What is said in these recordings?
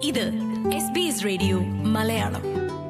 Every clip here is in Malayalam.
ഇത് S B S radio Malayalam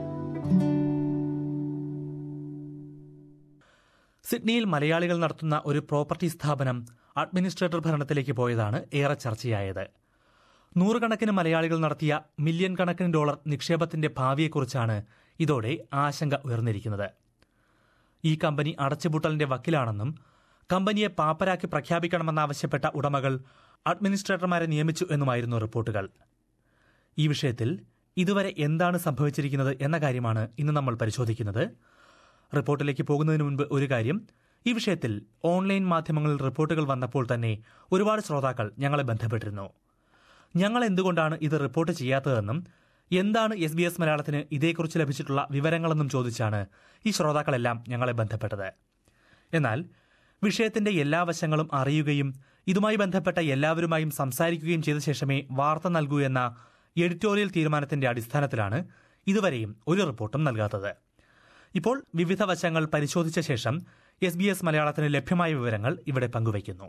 സിഡ്നിയിൽ മലയാളികൾ നടത്തുന്ന ഒരു പ്രോപ്പർട്ടി സ്ഥാപനം അഡ്മിനിസ്ട്രേറ്റർ ഭരണത്തിലേക്ക് പോയതാണ് ഏറെ ചർച്ചയായത് നൂറുകണക്കിന് മലയാളികൾ നടത്തിയ മില്യൺ കണക്കിന് ഡോളർ നിക്ഷേപത്തിന്റെ ഭാവിയെക്കുറിച്ചാണ് ഇതോടെ ആശങ്ക ഉയർന്നിരിക്കുന്നത് ഈ കമ്പനി അടച്ചുപൂട്ടലിന്റെ വക്കിലാണെന്നും കമ്പനിയെ പാപ്പരാക്കി പ്രഖ്യാപിക്കണമെന്നാവശ്യപ്പെട്ട ഉടമകൾ അഡ്മിനിസ്ട്രേറ്റർമാരെ നിയമിച്ചു എന്നുമായിരുന്നു റിപ്പോർട്ടുകൾ ഈ വിഷയത്തിൽ ഇതുവരെ എന്താണ് സംഭവിച്ചിരിക്കുന്നത് എന്ന കാര്യമാണ് ഇന്ന് നമ്മൾ പരിശോധിക്കുന്നത് റിപ്പോർട്ടിലേക്ക് പോകുന്നതിന് മുൻപ് ഒരു കാര്യം ഈ വിഷയത്തിൽ ഓൺലൈൻ മാധ്യമങ്ങളിൽ റിപ്പോർട്ടുകൾ വന്നപ്പോൾ തന്നെ ഒരുപാട് ശ്രോതാക്കൾ ഞങ്ങളെ ബന്ധപ്പെട്ടിരുന്നു ഞങ്ങൾ എന്തുകൊണ്ടാണ് ഇത് റിപ്പോർട്ട് ചെയ്യാത്തതെന്നും എന്താണ് എസ് ബി എസ് മലയാളത്തിന് ഇതേക്കുറിച്ച് ലഭിച്ചിട്ടുള്ള വിവരങ്ങളെന്നും ചോദിച്ചാണ് ഈ ശ്രോതാക്കളെല്ലാം ഞങ്ങളെ ബന്ധപ്പെട്ടത് എന്നാൽ വിഷയത്തിന്റെ എല്ലാ വശങ്ങളും അറിയുകയും ഇതുമായി ബന്ധപ്പെട്ട എല്ലാവരുമായും സംസാരിക്കുകയും ചെയ്ത ശേഷമേ വാർത്ത നൽകൂ എന്ന എഡിറ്റോറിയൽ തീരുമാനത്തിന്റെ അടിസ്ഥാനത്തിലാണ് ഇതുവരെയും ഒരു റിപ്പോർട്ടും നൽകാത്തത് ഇപ്പോൾ വിവിധ വശങ്ങൾ പരിശോധിച്ച ശേഷം എസ് ബി എസ് മലയാളത്തിന് ലഭ്യമായ വിവരങ്ങൾ ഇവിടെ പങ്കുവയ്ക്കുന്നു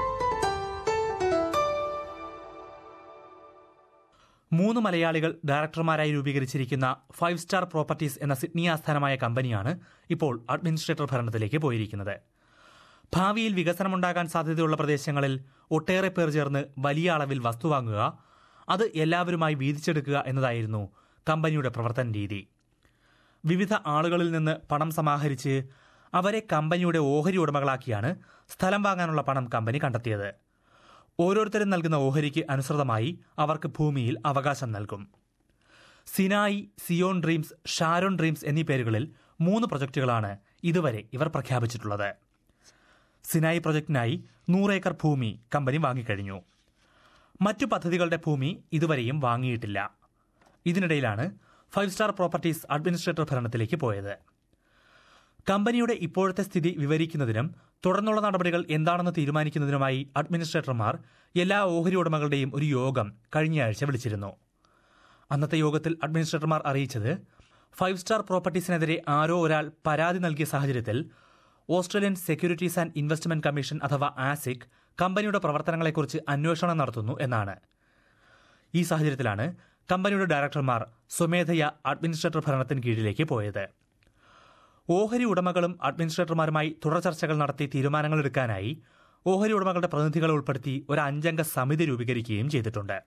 മൂന്ന് മലയാളികൾ ഡയറക്ടർമാരായി രൂപീകരിച്ചിരിക്കുന്ന ഫൈവ് സ്റ്റാർ പ്രോപ്പർട്ടീസ് എന്ന സിഡ്നി ആസ്ഥാനമായ കമ്പനിയാണ് ഇപ്പോൾ അഡ്മിനിസ്ട്രേറ്റർ ഭരണത്തിലേക്ക് പോയിരിക്കുന്നത് ഭാവിയിൽ വികസനമുണ്ടാകാൻ സാധ്യതയുള്ള പ്രദേശങ്ങളിൽ ഒട്ടേറെ പേർ ചേർന്ന് വലിയ അളവിൽ വസ്തു വാങ്ങുക അത് എല്ലാവരുമായി വീതിച്ചെടുക്കുക എന്നതായിരുന്നു കമ്പനിയുടെ പ്രവർത്തന രീതി വിവിധ ആളുകളിൽ നിന്ന് പണം സമാഹരിച്ച് അവരെ കമ്പനിയുടെ ഓഹരി ഉടമകളാക്കിയാണ് സ്ഥലം വാങ്ങാനുള്ള പണം കമ്പനി കണ്ടെത്തിയത് ഓരോരുത്തരും നൽകുന്ന ഓഹരിക്ക് അനുസൃതമായി അവർക്ക് ഭൂമിയിൽ അവകാശം നൽകും Sinai Zion Dreams Sharon Dreams എന്നീ പേരുകളിൽ മൂന്ന് പ്രൊജക്ടുകളാണ് ഇതുവരെ ഇവർ പ്രഖ്യാപിച്ചിട്ടുള്ളത് സിനായി പ്രൊജക്ടിനായി നൂറേക്കർ ഭൂമി കമ്പനി വാങ്ങിക്കഴിഞ്ഞു മറ്റു പദ്ധതികളുടെ ഭൂമി ഇതുവരെയും വാങ്ങിയിട്ടില്ല ഇതിനിടയിലാണ് ഫൈവ് സ്റ്റാർ പ്രോപ്പർട്ടീസ് അഡ്മിനിസ്ട്രേറ്റർ ഭരണത്തിലേക്ക് പോയത് കമ്പനിയുടെ ഇപ്പോഴത്തെ സ്ഥിതി വിവരിക്കുന്നതിനും തുടർന്നുള്ള നടപടികൾ എന്താണെന്ന് തീരുമാനിക്കുന്നതിനുമായി അഡ്മിനിസ്ട്രേറ്റർമാർ എല്ലാ ഓഹരി ഉടമകളുടെയും ഒരു യോഗം കഴിഞ്ഞയാഴ്ച വിളിച്ചിരുന്നു അന്നത്തെ യോഗത്തിൽ അഡ്മിനിസ്ട്രേറ്റർമാർ അറിയിച്ചത് ഫൈവ് സ്റ്റാർ പ്രോപ്പർട്ടീസിനെതിരെ ആരോ ഒരാൾ പരാതി നൽകിയ സാഹചര്യത്തിൽ Australian Securities and Investment Commission അഥവാ ആസിക് കമ്പനിയുടെ പ്രവർത്തനങ്ങളെക്കുറിച്ച് അന്വേഷണം നടത്തുന്നു എന്നാണ് ഈ സാഹചര്യത്തിലാണ് കമ്പനിയുടെ ഡയറക്ടർമാർ സ്വമേധയ അഡ്മിനിസ്ട്രേറ്റർ ഭരണത്തിന് കീഴിലേക്ക് പോയത് ഓഹരി ഉടമകളും അഡ്മിനിസ്ട്രേറ്റർമാരുമായി തുടർ ചർച്ചകൾ നടത്തി തീരുമാനങ്ങൾ എടുക്കാനായി ഓഹരി ഉടമകളുടെ പ്രതിനിധികളെ ഉൾപ്പെടുത്തി ഒരു അഞ്ചംഗ സമിതി രൂപീകരിക്കുകയും ചെയ്തിട്ടുണ്ട്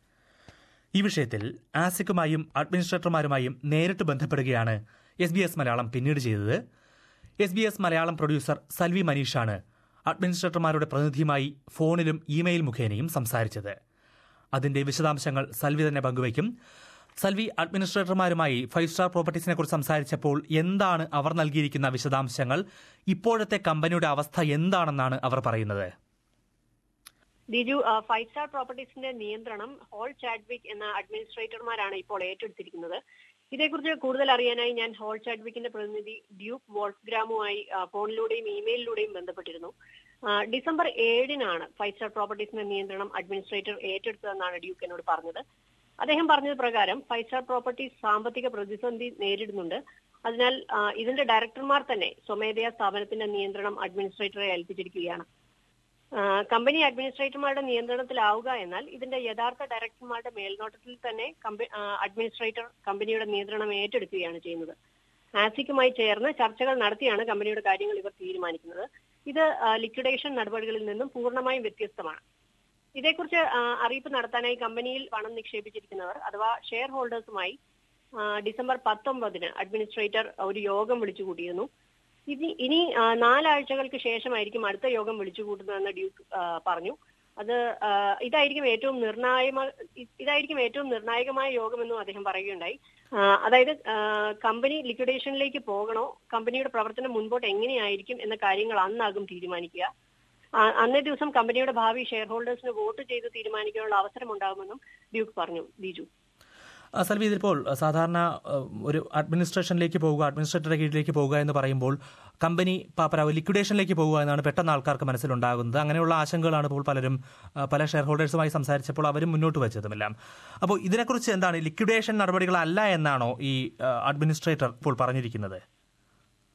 ഈ വിഷയത്തിൽ ആസിക്കുമായും അഡ്മിനിസ്ട്രേറ്റർമാരുമായും നേരിട്ട് ബന്ധപ്പെടുകയാണ് എസ് ബി എസ് മലയാളം പിന്നീട് ചെയ്തത് S B S Malayalam producer Salvi മനീഷാണ് അഡ്മിനിസ്ട്രേറ്റർമാരുടെ പ്രതിനിധിയുമായി ഫോണിലും ഇമെയിൽ മുഖേനയും സംസാരിച്ചത് അതിന്റെ വിശദാംശങ്ങൾ സൽവി തന്നെ പങ്കുവയ്ക്കും സൽവി അഡ്മിനിസ്ട്രേറ്റർമാരുമായി ഫൈവ് സ്റ്റാർ പ്രോപ്പർട്ടീസിനെ കുറിച്ച് സംസാരിച്ചപ്പോൾ എന്താണ് അവർ നൽകിയിരിക്കുന്ന വിശദാംശങ്ങൾ ഇപ്പോഴത്തെ കമ്പനിയുടെ അവസ്ഥ എന്താണെന്നാണ് അവർ പറയുന്നത് ദിജു ഫൈവ് സ്റ്റാർ പ്രോപ്പർട്ടീസിന്റെ നിയന്ത്രണം ഹോൾ ചാഡ്വിക് എന്ന അഡ്മിനിസ്ട്രേറ്റർമാരാണ് ഇപ്പോൾ ഏറ്റെടുത്തിരിക്കുന്നത് ഇതേക്കുറിച്ച് കൂടുതൽ അറിയാനായി ഞാൻ ഹോൾ ചാഡ്വിക്കിന്റെ പ്രതിനിധി ഡ്യൂക്ക് വോൾഫ്ഗ്രാമുമായി ഫോണിലൂടെയും ഇമെയിലിലൂടെയും ബന്ധപ്പെട്ടിരുന്നു ഡിസംബർ ഏഴിനാണ് ഫൈവ് സ്റ്റാർ പ്രോപ്പർട്ടീസിന്റെ നിയന്ത്രണം അഡ്മിനിസ്ട്രേറ്റർ ഏറ്റെടുത്തതെന്നാണ് ഡ്യൂക്ക് എന്നോട് പറഞ്ഞത് അദ്ദേഹം പറഞ്ഞത് പ്രകാരം ഫൈവ് സ്റ്റാർ പ്രോപ്പർട്ടീസ് സാമ്പത്തിക പ്രതിസന്ധി നേരിടുന്നുണ്ട് അതിനാൽ ഇതിന്റെ ഡയറക്ടർമാർ തന്നെ സ്വമേധയാ സ്ഥാപനത്തിന്റെ നിയന്ത്രണം അഡ്മിനിസ്ട്രേറ്ററെ ഏൽപ്പിച്ചിരിക്കുകയാണ് കമ്പനി അഡ്മിനിസ്ട്രേറ്റർമാരുടെ നിയന്ത്രണത്തിലാവുക എന്നാൽ ഇതിന്റെ യഥാർത്ഥ ഡയറക്ടർമാരുടെ മേൽനോട്ടത്തിൽ തന്നെ അഡ്മിനിസ്ട്രേറ്റർ കമ്പനിയുടെ നിയന്ത്രണം ഏറ്റെടുക്കുകയാണ് ചെയ്യുന്നത് ആസിക്കുമായി ചേർന്ന് ചർച്ചകൾ നടത്തിയാണ് കമ്പനിയുടെ കാര്യങ്ങൾ ഇവർ തീരുമാനിക്കുന്നത് ഇത് ലിക്വിഡേഷൻ നടപടികളിൽ നിന്നും പൂർണ്ണമായും വ്യത്യസ്തമാണ് ഇതേക്കുറിച്ച് അറിയിപ്പ് നടത്താനായി കമ്പനിയിൽ പണം നിക്ഷേപിച്ചിരിക്കുന്നവർ അഥവാ ഷെയർ ഹോൾഡേഴ്സുമായി ഡിസംബർ പത്തൊമ്പതിന് അഡ്മിനിസ്ട്രേറ്റർ ഒരു യോഗം വിളിച്ചുകൂട്ടിയിരുന്നു ഇനി ഇനി നാലാഴ്ചകൾക്ക് ശേഷമായിരിക്കും അടുത്ത യോഗം വിളിച്ചുകൂട്ടുന്നതെന്ന് ഡ്യൂക്ക് പറഞ്ഞു അത് ഇതായിരിക്കും ഏറ്റവും നിർണായക ഇതായിരിക്കും ഏറ്റവും നിർണായകമായ യോഗമെന്നും അദ്ദേഹം പറയുകയുണ്ടായി അതായത് കമ്പനി ലിക്വിഡേഷനിലേക്ക് പോകണോ കമ്പനിയുടെ പ്രവർത്തനം മുൻപോട്ട് എങ്ങനെയായിരിക്കും എന്ന കാര്യങ്ങൾ അന്നാകും തീരുമാനിക്കുക അന്നേ ദിവസം കമ്പനിയുടെ ഭാവി ഷെയർ ഹോൾഡേഴ്സിന് വോട്ട് ചെയ്ത് തീരുമാനിക്കാനുള്ള അവസരം ഉണ്ടാകുമെന്നും ഡ്യൂക്ക് പറഞ്ഞു ബിജു സൽവി ഇതിപ്പോൾ സാധാരണ ഒരു അഡ്മിനിസ്ട്രേഷനിലേക്ക് പോവുക അഡ്മിനിസ്ട്രേറ്ററുടെ കീഴിലേക്ക് പോവുക എന്ന് പറയുമ്പോൾ കമ്പനി പാപ്പരാവ് ലിക്വിഡേഷനിലേക്ക് പോകുക എന്നാണ് പെട്ടെന്ന് ആൾക്കാർക്ക് മനസ്സിലുണ്ടാകുന്നത് അങ്ങനെയുള്ള ആശങ്കകളാണ് ഇപ്പോൾ പലരും പല ഷെയർ ഹോൾഡേഴ്സുമായി സംസാരിച്ചപ്പോൾ അവരും മുന്നോട്ട് വെച്ചതുമെല്ലാം അപ്പോൾ ഇതിനെക്കുറിച്ച് എന്താണ് ലിക്വിഡേഷൻ നടപടികളല്ല എന്നാണോ ഈ അഡ്മിനിസ്ട്രേറ്റർ ഇപ്പോൾ പറഞ്ഞിരിക്കുന്നത്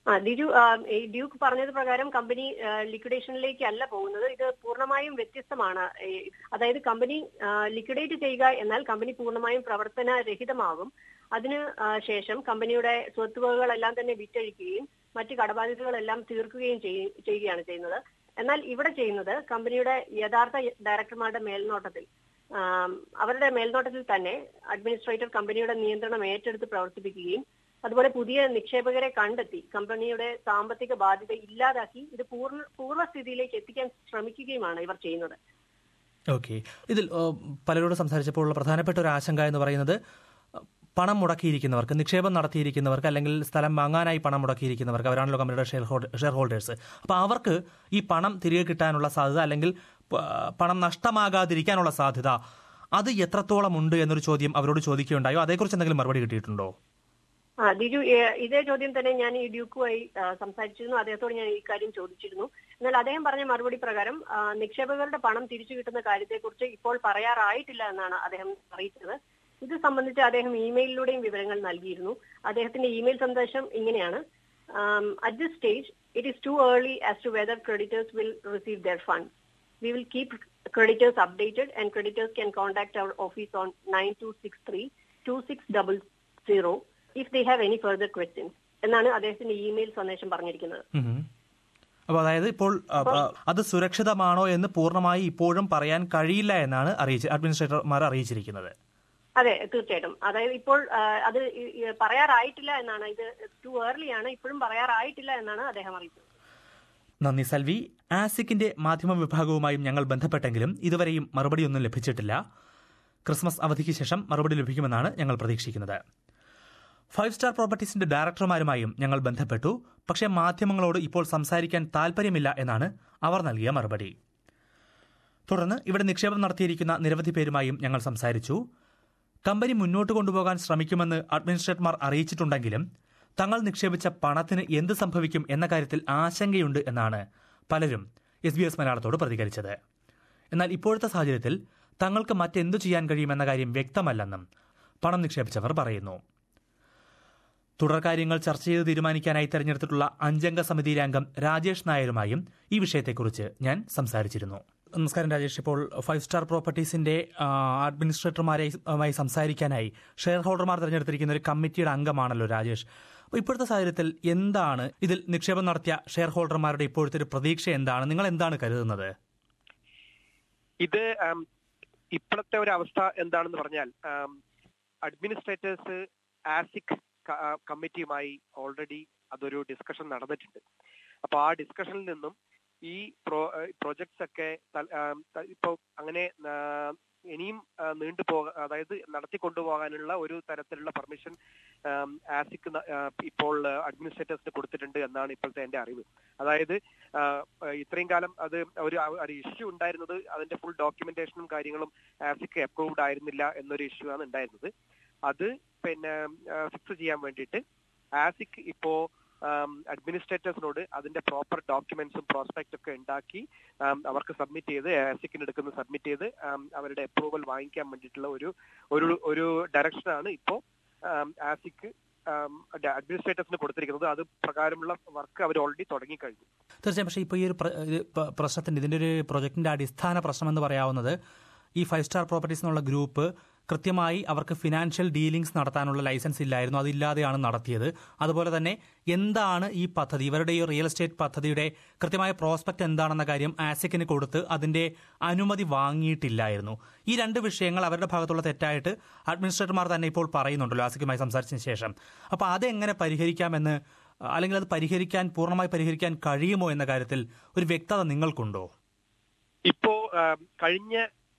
ആ ദിജു ആ, ഈ ഡ്യൂക്ക് പറഞ്ഞത് പ്രകാരം കമ്പനി ലിക്വിഡേഷനിലേക്ക് അല്ല പോകുന്നത് ഇത് പൂർണ്ണമായും വ്യത്യസ്തമാണ് ഈ, അതായത് കമ്പനി ലിക്വിഡേറ്റ് ചെയ്യുക എന്നാൽ കമ്പനി പൂർണ്ണമായും പ്രവർത്തനരഹിതമാകും അതിന് ആ, ശേഷം കമ്പനിയുടെ സ്വത്തുവകകളെല്ലാം തന്നെ വിറ്റഴിക്കുകയും മറ്റ് കടബാധ്യതകളെല്ലാം തീർക്കുകയും ചെയ്യ- ചെയ്യുകയാണ് ചെയ്യുന്നത് എന്നാൽ ഇവിടെ ചെയ്യുന്നത് കമ്പനിയുടെ യഥാർത്ഥ ഡയറക്ടർമാരുടെ മേൽനോട്ടത്തിൽ ആം, അവരുടെ മേൽനോട്ടത്തിൽ തന്നെ അഡ്മിനിസ്ട്രേറ്റർ കമ്പനിയുടെ നിയന്ത്രണം ഏറ്റെടുത്ത് പ്രവർത്തിപ്പിക്കുകയും അതുപോലെ പുതിയ നിക്ഷേപകരെ കണ്ടെത്തി കമ്പനിയുടെ സാമ്പത്തിക ബാധ്യത ഇല്ലാതാക്കി ഇത് പൂർണ്ണ പൂർവ്വസ്ഥിതിയിലേക്ക് എത്തിക്കാൻ ശ്രമിക്കുകയുമാണ് ഇവർ ചെയ്യുന്നത് ഓക്കെ ഇതിൽ ഏ, പലരോട് സംസാരിച്ചപ്പോൾ ഉള്ള പ്രധാനപ്പെട്ട ഒരു ആശങ്ക എന്ന് പറയുന്നത് ഏ, പണം മുടക്കിയിരിക്കുന്നവർക്ക് നിക്ഷേപം നടത്തിയിരിക്കുന്നവർക്ക് അല്ലെങ്കിൽ സ്ഥലം വാങ്ങാനായി പണം മുടക്കിയിരിക്കുന്നവർക്ക് അവരാണല്ലോ കമ്പനിയുടെ ഷെയർ ഹോൾഡ- ഷെയർ ഹോൾഡേഴ്സ് അപ്പോൾ അവർക്ക് ഈ പണം തിരികെ കിട്ടാനുള്ള സാധ്യത അല്ലെങ്കിൽ പ- പണം നഷ്ടമാകാതിരിക്കാനുള്ള സാധ്യത അത് എത്രത്തോളം ഉണ്ട് എന്നൊരു ചോദ്യം അവരോട് ചോദിക്കുകയുണ്ടായോ അതേക്കുറിച്ച് എന്തെങ്കിലും മറുപടി കിട്ടിയിട്ടുണ്ടോ ആ ദിജു ഏ- ഇതേ ചോദ്യം തന്നെ ഞാൻ ഈ ഡ്യൂക്കുമായി ആ, സംസാരിച്ചിരുന്നു അദ്ദേഹത്തോട് ഞാൻ ഈ കാര്യം ചോദിച്ചിരുന്നു എന്നാൽ അദ്ദേഹം പറഞ്ഞ മറുപടി പ്രകാരം ആ, നിക്ഷേപകരുടെ പണം തിരിച്ചു കിട്ടുന്ന കാര്യത്തെക്കുറിച്ച് ഇപ്പോൾ പറയാറായിട്ടില്ല എന്നാണ് അദ്ദേഹം അറിയിച്ചത് ഇത് സംബന്ധിച്ച് അദ്ദേഹം ഇമെയിലിലൂടെയും വിവരങ്ങൾ നൽകിയിരുന്നു അദ്ദേഹത്തിന്റെ ഇമെയിൽ സന്ദേശം ഇങ്ങനെയാണ് at this stage it is too early as to whether creditors will receive their fund We will keep creditors updated and creditors can contact our office on 9263 2600 if they have any further questions. എന്നാണ് അദ്ദേഹത്തിന്റെ ഇമെയിൽ സന്ദേശം പറഞ്ഞിരിക്കുന്നത് അപ്പോൾ അതായത് ഇപ്പോൾ അ, അ, അത് സുരക്ഷിതമാണോ എന്ന് പൂർണ്ണമായി ഇപ്പോഴും പറയാൻ കഴിയില്ല എന്നാണ് അറിയിച്ച അഡ്മിനിസ്ട്രേറ്റർമാർ അറിയിച്ചിരിക്കുന്നത് അതെ തീർച്ചയായിട്ടും അതായത് ഇപ്പോൾ ആ, അത് ഈ- ഈ പറയാറായിട്ടില്ല എന്നാണ് ഇത് ടു ഏർലി ആണ് ഇപ്പോഴും പറയാറായിട്ടില്ല എന്നാണ് അദ്ദേഹം അറിയിച്ചത് നന്ദി സൽവി ആസിക്കിന്റെ മാധ്യമ വിഭാഗവുമായും ഞങ്ങൾ ബന്ധപ്പെട്ടെങ്കിലും ഇതുവരെയും മറുപടിയൊന്നും ലഭിച്ചിട്ടില്ല ക്രിസ്മസ് അവധിക്ക് ശേഷം മറുപടി ലഭിക്കുമെന്നാണ് ഞങ്ങൾ പ്രതീക്ഷിക്കുന്നത് ഫൈവ് സ്റ്റാർ പ്രോപ്പർട്ടീസിന്റെ ഡയറക്ടർമാരുമായും ഞങ്ങൾ ബന്ധപ്പെട്ടു പക്ഷേ മാധ്യമങ്ങളോട് ഇപ്പോൾ സംസാരിക്കാൻ താൽപ്പര്യമില്ല എന്നാണ് അവർ നൽകിയ മറുപടി തുടർന്ന് ഇവിടെ നിക്ഷേപം നടത്തിയിരിക്കുന്ന നിരവധി പേരുമായും ഞങ്ങൾ സംസാരിച്ചു കമ്പനി മുന്നോട്ട് കൊണ്ടുപോകാൻ ശ്രമിക്കുമെന്ന് അഡ്മിനിസ്ട്രേറ്റർമാർ അറിയിച്ചിട്ടുണ്ടെങ്കിലും തങ്ങൾ നിക്ഷേപിച്ച പണത്തിന് എന്ത് സംഭവിക്കും എന്ന കാര്യത്തിൽ ആശങ്കയുണ്ട് എന്നാണ് പലരും എസ് ബി എസ് മലയാളത്തോട് പ്രതികരിച്ചത് എന്നാൽ ഇപ്പോഴത്തെ സാഹചര്യത്തിൽ തങ്ങൾക്ക് മറ്റെന്തു ചെയ്യാൻ കഴിയുമെന്ന കാര്യം വ്യക്തമല്ലെന്നും പണം നിക്ഷേപിച്ചവർ പറയുന്നു തുടർ കാര്യങ്ങൾ ചർച്ച ചെയ്ത് തീരുമാനിക്കാനായി തെരഞ്ഞെടുത്തിട്ടുള്ള അഞ്ചംഗ സമിതിയിലെ അംഗം രാജേഷ് നായരുമായും ഈ വിഷയത്തെക്കുറിച്ച് ഞാൻ സംസാരിച്ചിരുന്നു നമസ്കാരം രാജേഷ് ഇപ്പോൾ ഫൈവ് സ്റ്റാർ പ്രോപ്പർട്ടീസിന്റെ ആ, അഡ്മിനിസ്ട്രേറ്റർമാരുമായി സംസാരിക്കാനായി ഷെയർ ഹോൾഡർമാർ തെരഞ്ഞെടുത്തിരിക്കുന്ന ഒരു കമ്മിറ്റിയുടെ അംഗമാണല്ലോ രാജേഷ് അപ്പോൾ ഇപ്പോഴത്തെ സാഹചര്യത്തിൽ എന്താണ് ഇതിൽ നിക്ഷേപം നടത്തിയ ഷെയർ ഹോൾഡർമാരുടെ ഇപ്പോഴത്തെ ഒരു പ്രതീക്ഷ എന്താണ് നിങ്ങൾ എന്താണ് കരുതുന്നത് ഇത് ആം, ഇപ്പോഴത്തെ ഒരു അവസ്ഥ എന്താണെന്ന് പറഞ്ഞാൽ അഡ്മിനിസ്ട്രേറ്റേഴ്സ് ആസിക് കമ്മിറ്റിയുമായി ഓൾറെഡി അതൊരു ഡിസ്കഷൻ നടന്നിട്ടുണ്ട് അപ്പൊ ആ ഡിസ്കഷനിൽ നിന്നും ഈ പ്രോ പ്രൊജക്ട്സ് ഒക്കെ തൽ- ആം, ത- ഇപ്പൊ അങ്ങനെ ആ, ഇനിയും ആ, നീണ്ടുപോകാൻ അതായത് നടത്തിക്കൊണ്ടുപോകാനുള്ള ഒരു തരത്തിലുള്ള പെർമിഷൻ ആസിക് ഇപ്പോൾ അഡ്മിനിസ്ട്രേറ്റേഴ്സിന് കൊടുത്തിട്ടുണ്ട് എന്നാണ് ഇപ്പോഴത്തെ എന്റെ അറിവ് അതായത് ആ, ഇത്രയും കാലം അത് ഒരു ഒരു ഇഷ്യൂ ഉണ്ടായിരുന്നത് അതിന്റെ ഫുൾ ഡോക്യുമെന്റേഷനും കാര്യങ്ങളും ആസിക് അപ്രൂവ്ഡ് ആയിരുന്നില്ല എന്നൊരു ഇഷ്യൂ ആണ് ഉണ്ടായിരുന്നത് അത് പിന്നെ ഫിക്സ് ചെയ്യാൻ വേണ്ടിയിട്ട് ആസിക് ഇപ്പോ അഡ്മിനിസ്ട്രേറ്റേഴ്സിനോട് അതിന്റെ പ്രോപ്പർ ഡോക്യുമെന്റ്സും പ്രോസ്പെക്ട് ഒക്കെ ഉണ്ടാക്കി ആം, അവർക്ക് സബ്മിറ്റ് ചെയ്ത് ആസിക്കിന് എടുക്കുന്ന സബ്മിറ്റ് ചെയ്ത് ആം, അവരുടെ അപ്രൂവൽ വാങ്ങിക്കാൻ വേണ്ടിയിട്ടുള്ള ഒരു ഒരു ഒരു ഡയറക്ഷനാണ് ഇപ്പോ ആസിക് അഡ്മിനിസ്ട്രേറ്റേഴ്സിന് കൊടുത്തിരിക്കുന്നത് അത് പ്രകാരമുള്ള വർക്ക് അവർ ഓൾറെഡി തുടങ്ങിക്കഴിഞ്ഞു തീർച്ചയായും പക്ഷേ ഇപ്പോൾ ഈ ഒരു പ്ര- ഇത് പ- പ്രശ്നത്തിന്റെ ഇതിന്റെ ഒരു പ്രൊജക്ടിന്റെ അടിസ്ഥാന പ്രശ്നം എന്ന് പറയാവുന്നത് ഈ ഫൈവ് സ്റ്റാർ പ്രോപ്പർട്ടീസ് എന്നുള്ള ഗ്രൂപ്പ് കൃത്യമായി അവർക്ക് ഫിനാൻഷ്യൽ ഡീലിംഗ്സ് നടത്താനുള്ള ലൈസൻസ് ഇല്ലായിരുന്നു അതില്ലാതെയാണ് നടത്തിയത് അതുപോലെ തന്നെ എന്താണ് ഈ പദ്ധതി ഇവരുടെ ഈ റിയൽ എസ്റ്റേറ്റ് പദ്ധതിയുടെ കൃത്യമായ പ്രോസ്പെക്ട് എന്താണെന്ന കാര്യം ആസിക്കിന് കൊടുത്ത് അതിന്റെ അനുമതി വാങ്ങിയിട്ടില്ലായിരുന്നു ഈ രണ്ട് വിഷയങ്ങൾ അവരുടെ ഭാഗത്തുള്ള തെറ്റായിട്ട് അഡ്മിനിസ്ട്രേറ്റർമാർ തന്നെ ഇപ്പോൾ പറയുന്നുണ്ടല്ലോ ആസിക്കുമായി സംസാരിച്ചതിന് ശേഷം അപ്പോൾ അതെങ്ങനെ പരിഹരിക്കാമെന്ന് അല്ലെങ്കിൽ അത് പരിഹരിക്കാൻ പൂർണ്ണമായി പരിഹരിക്കാൻ കഴിയുമോ എന്ന കാര്യത്തിൽ ഒരു വ്യക്തത നിങ്ങൾക്കുണ്ടോ ഇപ്പോ ആം, കഴിഞ്ഞ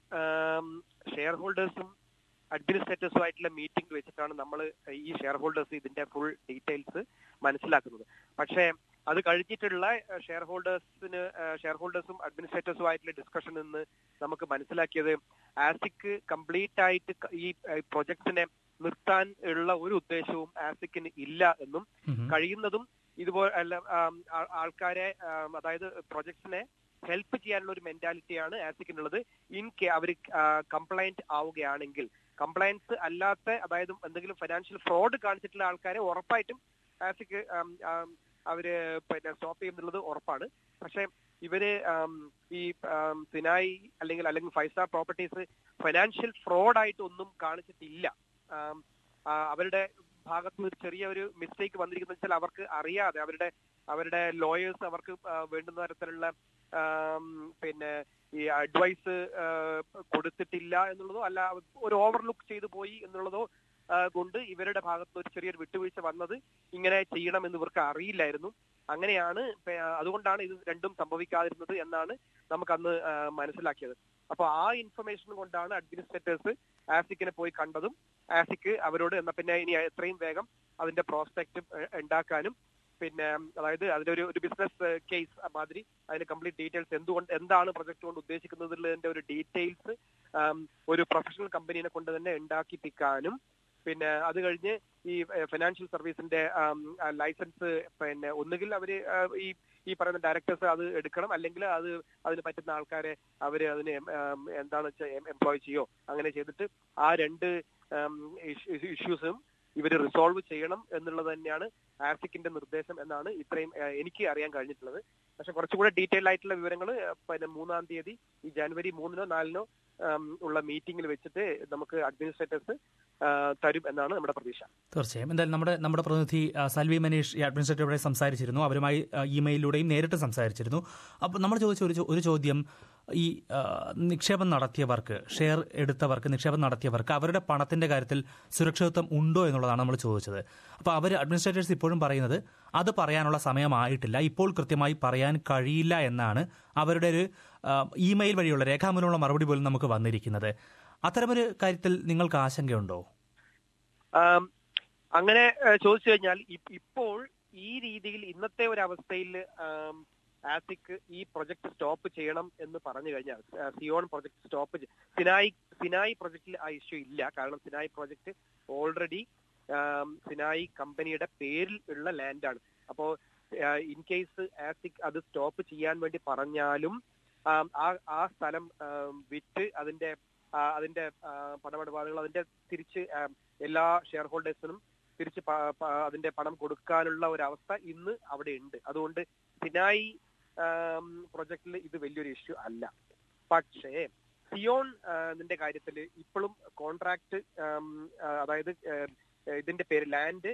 ഷെയർ ഹോൾഡേഴ്സും അഡ്മിനിസ്ട്രേറ്റേഴ്സും ആയിട്ടുള്ള മീറ്റിംഗ് വെച്ചിട്ടാണ് നമ്മൾ ഈ ഷെയർ ഹോൾഡേഴ്സ് ഇതിന്റെ ഫുൾ ഡീറ്റെയിൽസ് മനസ്സിലാക്കുന്നത് പക്ഷേ അത് കഴിഞ്ഞിട്ടുള്ള ഷെയർ ഹോൾഡേഴ്സിന് ഷെയർ ഹോൾഡേഴ്സും അഡ്മിനിസ്ട്രേറ്റേഴ്സും ആയിട്ടുള്ള ഡിസ്കഷൻ നിന്ന് നമുക്ക് മനസ്സിലാക്കിയത് ആസിക്ക് കംപ്ലീറ്റ് ആയിട്ട് ക- ഈ പ്രൊജക്ട്സിനെ നിർത്താൻ ഉള്ള ഒരു ഉദ്ദേശവും ആസിക്കിന് ഇല്ല എന്നും ഉം. കഴിയുന്നതും ഇതുപോലെ അല്ല ആം, ആ- ആൾക്കാരെ ആം, അതായത് പ്രൊജക്ട്സിനെ ഹെൽപ്പ് ചെയ്യാനുള്ള ഒരു മെന്റാലിറ്റിയാണ് ആസിക്കിനുള്ളത് ഇൻ കേ അവർ കംപ്ലൈന്റ് ആവുകയാണെങ്കിൽ കംപ്ലയൻസ് അല്ലാത്ത അതായത് എന്തെങ്കിലും ഫൈനാൻഷ്യൽ ഫ്രോഡ് കാണിച്ചിട്ടുള്ള ആൾക്കാരെ ഉറപ്പായിട്ടും ആസിക്ക് ആം, ആം, അവര് പിന്നെ സ്റ്റോപ്പ് ചെയ്യുന്നുള്ളത് ഉറപ്പാണ് പക്ഷെ ഇവര് ആം, ഈ ആം, സിനായി അല്ലെങ്കിൽ അല്ലെങ്കിൽ Five star Properties financial fraud ആയിട്ട് ഒന്നും കാണിച്ചിട്ടില്ല ആം, ആ, അവരുടെ ഭാഗത്ത് നിന്ന് ഒരു ചെറിയ ഒരു മിസ്റ്റേക്ക് വന്നിരിക്കുന്ന വെച്ചാൽ അവർക്ക് അറിയാതെ അവരുടെ അവരുടെ ലോയേഴ്സ് അവർക്ക് ആ, വേണ്ടുന്ന തരത്തിലുള്ള ആം, പിന്നെ ഈ അഡ്വൈസ് കൊടുത്തിട്ടില്ല എന്നുള്ളതോ അല്ല ഒരു ഓവർലുക്ക് ചെയ്തു പോയി എന്നുള്ളതോ ആ, കൊണ്ട് ഇവരുടെ ഭാഗത്ത് നിന്ന് ഒരു ചെറിയൊരു വിട്ടുവീഴ്ച വന്നത് ഇങ്ങനെ ചെയ്യണം എന്ന് ഇവർക്ക് അറിയില്ലായിരുന്നു അങ്ങനെയാണ് പെ- അതുകൊണ്ടാണ് ഇത് രണ്ടും സംഭവിക്കാതിരുന്നത് എന്നാണ് നമുക്ക് അന്ന് ആ, മനസ്സിലാക്കിയത് അപ്പൊ ആ ഇൻഫർമേഷൻ കൊണ്ടാണ് അഡ്മിനിസ്ട്രേറ്റേഴ്സ് ആസിക്കിനെ പോയി കണ്ടതും ആസിക്ക് അവരോട് എന്നാ പിന്നെ ഇനി എത്രയും വേഗം അതിന്റെ പ്രോസ്പെക്ട് ഉണ്ടാക്കാനും പിന്നെ അതായത് അതിന്റെ ഒരു ഒരു ബിസിനസ് കേസ് മാതിരി അതിന്റെ കംപ്ലീറ്റ് ഡീറ്റെയിൽസ് എന്തുകൊണ്ട് എന്താണ് പ്രൊജക്ട് കൊണ്ട് ഉദ്ദേശിക്കുന്നതിന്റെ ഒരു ഡീറ്റെയിൽസ് ഒരു പ്രൊഫഷണൽ കമ്പനീനെ കൊണ്ട് തന്നെ ഉണ്ടാക്കിപ്പിക്കാനും പിന്നെ അത് കഴിഞ്ഞ് ഈ ഫിനാൻഷ്യൽ സർവീസിന്റെ ലൈസൻസ് പിന്നെ ഒന്നുകിൽ അവര് ആ, ഈ ഈ പറയുന്ന ഡയറക്ടേഴ്സ് അത് എടുക്കണം അല്ലെങ്കിൽ അത് അതിന് പറ്റുന്ന ആൾക്കാരെ അവര് അതിന് എം- ആം, എന്താണ് വെച്ചാൽ എംപ്ലോയ് ചെയ്യോ അങ്ങനെ ചെയ്തിട്ട് ആ രണ്ട് ഇഷ്യൂസും ഇവർ റിസോൾവ് ചെയ്യണം എന്നുള്ളത് തന്നെയാണ് ആസിക്കിന്റെ നിർദ്ദേശം എന്നാണ് ഇത്രയും ആ, എനിക്ക് അറിയാൻ കഴിഞ്ഞിട്ടുള്ളത് പക്ഷെ കുറച്ചുകൂടെ ഡീറ്റെയിൽ ആയിട്ടുള്ള വിവരങ്ങൾ പിന്നെ മൂന്നാം തീയതി ഈ ജനുവരി മൂന്നിനോ നാലിനോ ആം, ഉള്ള മീറ്റിംഗിൽ വെച്ചിട്ട് നമുക്ക് അഡ്മിനിസ്ട്രേറ്റേഴ്സ് തരും എന്നാണ് നമ്മുടെ പ്രതീക്ഷ തീർച്ചയായും എന്തായാലും നമ്മുടെ നമ്മുടെ പ്രതിനിധി ആ, സൽവി മനീഷ് ഈ അഡ്മിനിസ്ട്രേറ്റീവിടെ സംസാരിച്ചിരുന്നു അവരുമായി ആ, ഇമെയിലിലൂടെയും നേരിട്ട് സംസാരിച്ചിരുന്നു അപ്പോൾ നമ്മൾ ചോദിച്ച ഒരു ചോ- ഒരു ചോദ്യം ഈ ആ, നിക്ഷേപം നടത്തിയവർക്ക് ഷെയർ എടുത്തവർക്ക് നിക്ഷേപം നടത്തിയവർക്ക് അവരുടെ പണത്തിന്റെ കാര്യത്തിൽ സുരക്ഷിതത്വം ഉണ്ടോ എന്നുള്ളതാണ് നമ്മൾ ചോദിച്ചത് അപ്പോൾ അവർ അഡ്മിനിസ്ട്രേറ്റേഴ്സ് ഇപ്പോഴും പറയുന്നത് അത് പറയാനുള്ള സമയമായിട്ടില്ല ഇപ്പോൾ കൃത്യമായി പറയാൻ കഴിയില്ല എന്നാണ് അവരുടെ ഒരു ആ, ഇമെയിൽ വഴിയുള്ള രേഖാമൂലമുള്ള മറുപടി പോലും നമുക്ക് വന്നിരിക്കുന്നത് അത്തരമൊരു കാര്യത്തിൽ നിങ്ങൾക്ക് ആശങ്കയുണ്ടോ ആം, അങ്ങനെ ഏഹ്, ചോദിച്ചു കഴിഞ്ഞാൽ ഇ- ഇപ്പോൾ ഈ രീതിയിൽ ഇന്നത്തെ ഒരു അവസ്ഥയിൽ ആം, ആസിക്ക് ഈ പ്രൊജക്ട് സ്റ്റോപ്പ് ചെയ്യണം എന്ന് പറഞ്ഞു കഴിഞ്ഞാൽ ആ, Zion project stop Sinai Sinai പ്രൊജക്റ്റിൽ ആ ഇഷ്യൂ ഇല്ല കാരണം സിനായി പ്രൊജക്ട് ഓൾറെഡി സിനായി കമ്പനിയുടെ പേരിൽ ഉള്ള ലാൻഡാണ് അപ്പോ ഇൻ കേസ് ആസിക് അത് സ്റ്റോപ്പ് ചെയ്യാൻ വേണ്ടി പറഞ്ഞാലും ആം, ആ ആ സ്ഥലം ആം, വിറ്റ് അതിന്റെ ആ, അതിന്റെ ആ, പണമിടപാടുകൾ അതിന്റെ തിരിച്ച് ആം, എല്ലാ ഷെയർ ഹോൾഡേഴ്സിനും തിരിച്ച് പ- പ- അതിന്റെ പണം കൊടുക്കാനുള്ള ഒരു അവസ്ഥ ഇന്ന് അവിടെ ഉണ്ട് അതുകൊണ്ട് സിനായി പ്രൊജക്റ്റിൽ ഇത് വലിയൊരു ഇഷ്യൂ അല്ല പക്ഷേ സിയോൺ ഇതിന്റെ കാര്യത്തിൽ ഇപ്പോഴും കോൺട്രാക്ട് അതായത് ആം, ഇതിന്റെ പേര് ലാൻഡ്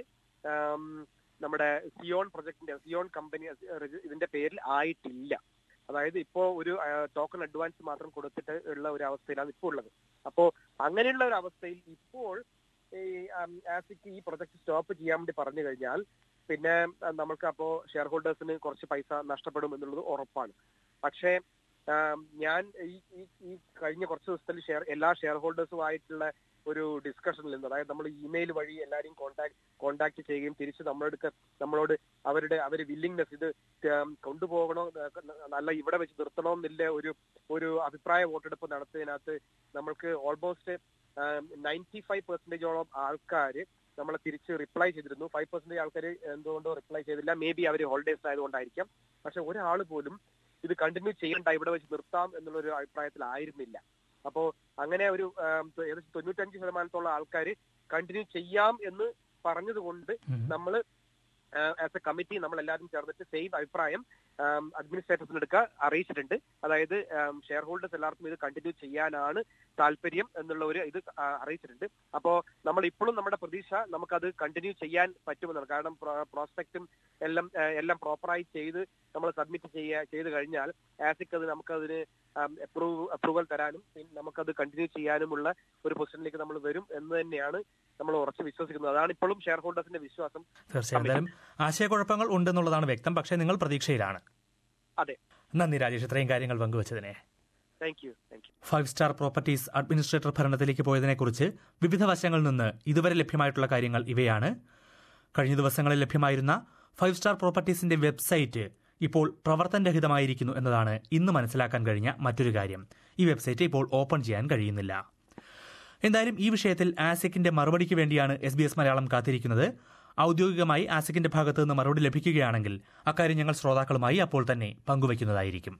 നമ്മുടെ സിയോൺ പ്രൊജക്ടിന്റെ സിയോൺ കമ്പനി ഇതിന്റെ പേരിൽ ആയിട്ടില്ല അതായത് ഇപ്പോ ഒരു ടോക്കൺ അഡ്വാൻസ് മാത്രം കൊടുത്തിട്ട് ഉള്ള ഒരു അവസ്ഥയിലാണ് ഇപ്പോൾ ഉള്ളത് അപ്പോ അങ്ങനെയുള്ള ഒരു അവസ്ഥയിൽ ഇപ്പോൾ ഈ ആസിക്ക് ഈ പ്രൊജക്ട് സ്റ്റോപ്പ് ചെയ്യാൻ വേണ്ടി പറഞ്ഞു കഴിഞ്ഞാൽ പിന്നെ ആ, നമുക്ക് അപ്പോ ഷെയർ ഹോൾഡേഴ്സിന് കുറച്ച് പൈസ നഷ്ടപ്പെടും എന്നുള്ളത് ഉറപ്പാണ് പക്ഷേ ആം, ഞാൻ ഈ ഈ- ഈ കഴിഞ്ഞ കുറച്ച് ദിവസത്തിൽ ഷെയർ എല്ലാ ഷെയർ ഹോൾഡേഴ്സുമായിട്ടുള്ള ഒരു ഡിസ്കഷനിൽ നിന്ന് അതായത് നമ്മൾ ഇമെയിൽ വഴി എല്ലാവരെയും കോൺടാക്ട് കോൺടാക്ട് ചെയ്യുകയും തിരിച്ച് നമ്മളെടുക്ക നമ്മളോട് അവരുടെ അവർ വില്ലിങ്നെസ് ഇത് ഉം, കൊണ്ടുപോകണോ അല്ല ഇവിടെ വെച്ച് നിർത്തണോ എന്നില്ല ഒരു ഒരു അഭിപ്രായ വോട്ടെടുപ്പ് നടത്തിയതിനകത്ത് നമ്മൾക്ക് ഓൾമോസ്റ്റ് നയൻറ്റി ഫൈവ് പെർസെന്റേജോളം ആൾക്കാർ നമ്മളെ തിരിച്ച് റിപ്ലൈ ചെയ്തിരുന്നു ഫൈവ് പെർസെന്റേജ് ആൾക്കാർ എന്തുകൊണ്ടോ റിപ്ലൈ ചെയ്തില്ല മേ ബി അവർ ഹോളിഡേസ് ആയതുകൊണ്ടായിരിക്കാം പക്ഷെ ഒരാൾ പോലും ഇത് കണ്ടിന്യൂ ചെയ്യണ്ട ഇവിടെ വെച്ച് നിർത്താം എന്നുള്ള ഒരു അഭിപ്രായത്തിലായിരുന്നില്ല അപ്പോ അങ്ങനെ ഒരു ആം, ഏകദേശം തൊണ്ണൂറ്റഞ്ച് ശതമാനത്തോളം ആൾക്കാർ കണ്ടിന്യൂ ചെയ്യാം എന്ന് പറഞ്ഞതുകൊണ്ട് നമ്മൾ ആസ് എ കമ്മിറ്റി നമ്മൾ എല്ലാവരും ചേർന്നിട്ട് സെയിം അഭിപ്രായം അഡ്മിനിസ്ട്രേറ്റേഴ്സിന് എടുക്കുക അറിയിച്ചിട്ടുണ്ട് അതായത് ഷെയർ ഹോൾഡേഴ്സ് എല്ലാവർക്കും ഇത് കണ്ടിന്യൂ ചെയ്യാനാണ് താല്പര്യം എന്നുള്ള ഒരു ഇത് ആ, അറിയിച്ചിട്ടുണ്ട് അപ്പോ നമ്മൾ ഇപ്പോഴും നമ്മുടെ പ്രതീക്ഷ നമുക്കത് കണ്ടിന്യൂ ചെയ്യാൻ പറ്റുമെന്നാണ് കാരണം പ്രോസ്പെക്റ്റും എല്ലാം ആ, എല്ലാം പ്രോപ്പറായി ചെയ്ത് നമ്മൾ സബ്മിറ്റ് ചെയ്യാ ചെയ്ത് കഴിഞ്ഞാൽ ആസിക് അത് നമുക്കതിന് അപ്രൂവ് അപ്രൂവൽ തരാനും പിന്നെ നമുക്കത് കണ്ടിന്യൂ ചെയ്യാനുമുള്ള ഒരു പൊസിഷനിലേക്ക് നമ്മൾ വരും എന്ന് തന്നെയാണ് നമ്മൾ ഉറച്ച് വിശ്വസിക്കുന്നത് അതാണ് ഇപ്പോഴും ഷെയർ ഹോൾഡേഴ്സിന്റെ വിശ്വാസം തീർച്ചയായും എന്തായാലും ആശയക്കുഴപ്പങ്ങൾ ഉണ്ടെന്നുള്ളതാണ് വ്യക്തം പക്ഷേ നിങ്ങൾ പ്രതീക്ഷയിലാണ് അതെ നന്ദി രാജേഷ് ഇത്രയും കാര്യങ്ങൾ പങ്കുവച്ചതിനെ thank you thank you Five star Properties administrator ഭരണത്തിലേക്ക് പോയതിനെക്കുറിച്ച് വിവിധ വശങ്ങളിൽ നിന്ന് ഇതുവരെ ലഭ്യമായിട്ടുള്ള കാര്യങ്ങൾ ഇവയാണ് കഴിഞ്ഞ ദിവസങ്ങളിൽ ലഭ്യമായിരുന്ന ഫൈവ് സ്റ്റാർ പ്രോപ്പർട്ടീസിന്റെ വെബ്സൈറ്റ് ഇപ്പോൾ പ്രവർത്തനരഹിതമായിരിക്കുന്നു എന്നതാണ് ഇന്ന് മനസ്സിലാക്കാൻ കഴിഞ്ഞ മറ്റൊരു കാര്യം ഈ വെബ്സൈറ്റ് ഇപ്പോൾ ഓപ്പൺ ചെയ്യാൻ കഴിയുന്നില്ല എന്തായാലും ഈ വിഷയത്തിൽ ആസിക്കിന്റെ മറുപടിക്ക് വേണ്ടിയാണ് എസ് ബി എസ് മലയാളം കാത്തിരിക്കുന്നത് ഔദ്യോഗികമായി ആസിക്കിന്റെ ഭാഗത്തു നിന്ന് മറുപടി ലഭിക്കുകയാണെങ്കിൽ അക്കാര്യം ഞങ്ങൾ ശ്രോതാക്കളുമായി അപ്പോൾ തന്നെ പങ്കുവയ്ക്കുന്നതായിരിക്കും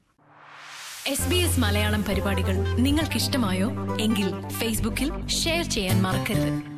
എസ് ബി എസ് മലയാളം പരിപാടികൾ നിങ്ങൾക്കിഷ്ടമായോ എങ്കിൽ ഫേസ്ബുക്കിൽ ഷെയർ ചെയ്യാൻ മറക്കരുത്